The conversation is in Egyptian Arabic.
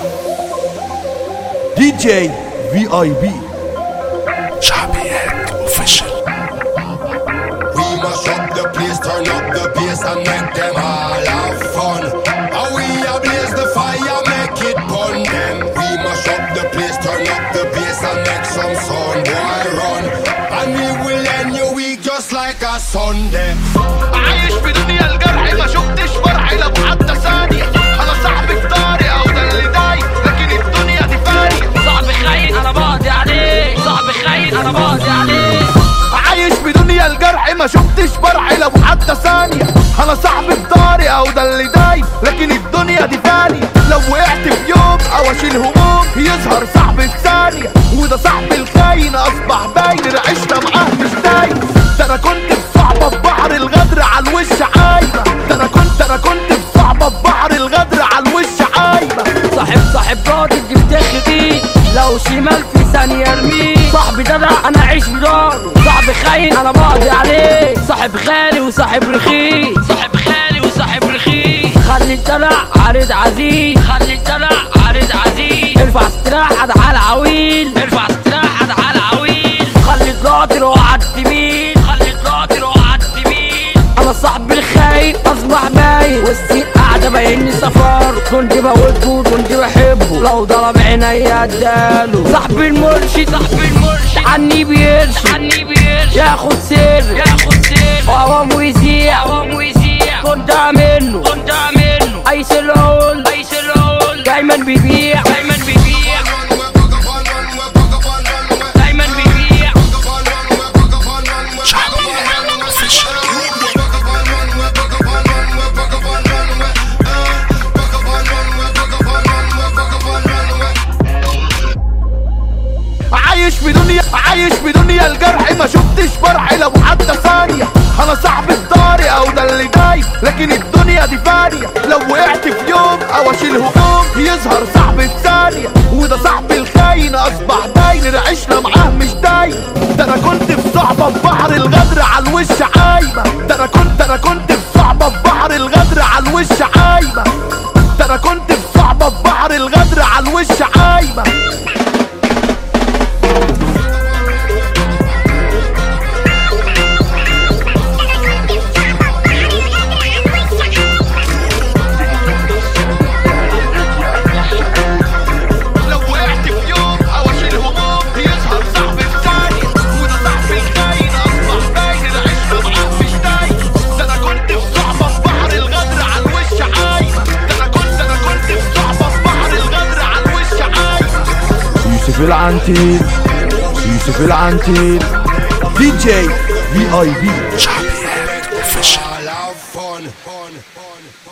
دي جي في اي بي شعبيات اوفيشال We must shut the place, turn up the bass and make them all have fun. And we ablaze the fire, make it burn them. We must shut the place, turn up the bass and make some sun, boy run. And we will end your week just like a Sunday. عايش في دنيا الجرح ما شفتش فرح لو حتى ثانية أنا صاحبي في طاري أو ده اللي داي لكن الدنيا دي فانية صاحبي خاين انا بقضي عليه صاحبي خاين انا بقضي عليه عايش في دنيا الجرح ما شفتش فرح لو حتى ثانية أنا صاحبي في طاري أو ده اللي داي لكن الدنيا دي فانية لو وقعت في يوم أو أشيل هموم يظهر صاحبي في ثانية وده صاحبي الخاين أصبح باين العشرة معاه مش دايم ده أنا كنت في صعبة في بحر الغدر على الوش عايمة ده أنا كنت أنا كنت في صعبة في بحر الغدر على الوش عايمة صاحب صاحب راجل دي بتخفي لو شمال في ثانية ارميه صاحبي ده انا اعيش في داره صاحبي خاين انا بقضي عليه صاحب غالي وصاحب رخيص صاحب غالي وصاحب رخيص خلي الدلع عريض عزيز خلي الدلع عريض عزيز ارفع استراحة على العويل ارفع استراحة على العويل خلي القاطر وقعد تميل خلي القاطر وقعد تميل انا صاحبي الخاين اصبح باين والسيق قاعدة باين سفر كنت بودته كنت بحبه لو ضرب عينيا اداله صاحبي المرشد صاحبي المرشد عني بيرشد عني بيرشد ياخد سر ياخد سر وهو ويزيع وهو ويزيع كنت منه كنت منه اي سلول اي سلول دايما بيبيع دايما بيبيع دايما بيبيع شعبيات اوفيشال عايش في دنيا عايش في دنيا الجرح ما شفتش فرح لو حتى ثانية انا صاحبي في داري او ده اللي داي لكن الدنيا دي فانية لو وقعت في يوم او اشيل هموم يظهر صاحبي في ثانية وده صاحبي الخاين اصبح باين العشرة معاه مش دايم ده انا كنت في صعبة في بحر الغدر على الوش عايمة ده انا كنت انا كنت في صعبة في بحر الغدر على الوش عايمة ده انا كنت في صعبة في بحر الغدر على الوش عايمة لو وقعت في يوم او اشيل هموم يظهر صاحبي في ثانية وده صاحبي الخاين اصبح باين العشرة معاه مش دايم ده انا كنت في صعبة في بحر الغدر على الوش عايمة ده انا كنت انا كنت في صعبة في بحر الغدر على الوش عايمة يوسف العنتيل يوسف العنتيل دي جي في اي بي شعبيات اوفيشال All have fun. fun, fun, fun.